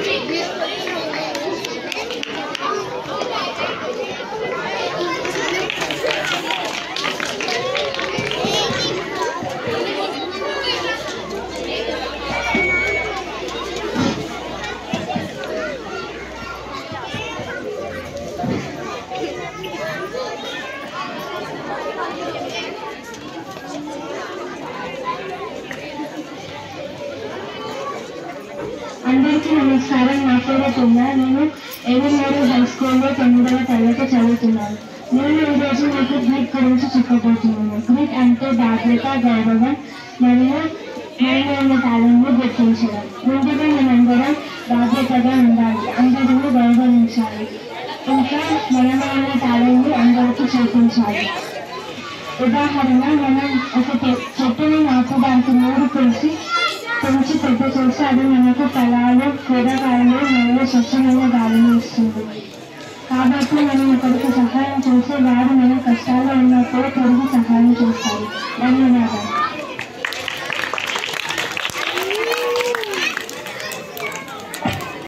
అందరికీ నమస్కారం నా పేరు తుంద నేను ఏవిమూరు హై స్కూల్లో తొమ్మిదవ తరగతి చదువుతున్నాను నేను ఈరోజు మీకు గ్రిడ్ గురించి చెప్పబోతున్నాను గ్రిడ్ అంటే బాధ్యత గౌరవం మరియు మనలోని టాలెంట్ని గుర్తించడం ముందుగా మనందరం బాధ్యతగా ఉండాలి అందరినీ గౌరవించాలి ఇంకా మనలోని టాలెంట్ని అందరికీ చూపించాలి ఉదాహరణ మనం ఒక చె- చెట్టుని నాటడానికి నీరు పోసి పెంచి పెద్ద చేస్తే అది మనకు ఫలాలు కూరగాయలు మరియు స్వచ్ఛమైన గాలిని ఇస్తుంది కాబట్టి మనం ఒకరికి సహాయం చేస్తే వారు మన కష్టాల్లో ఉన్నప్పుడు తిరిగి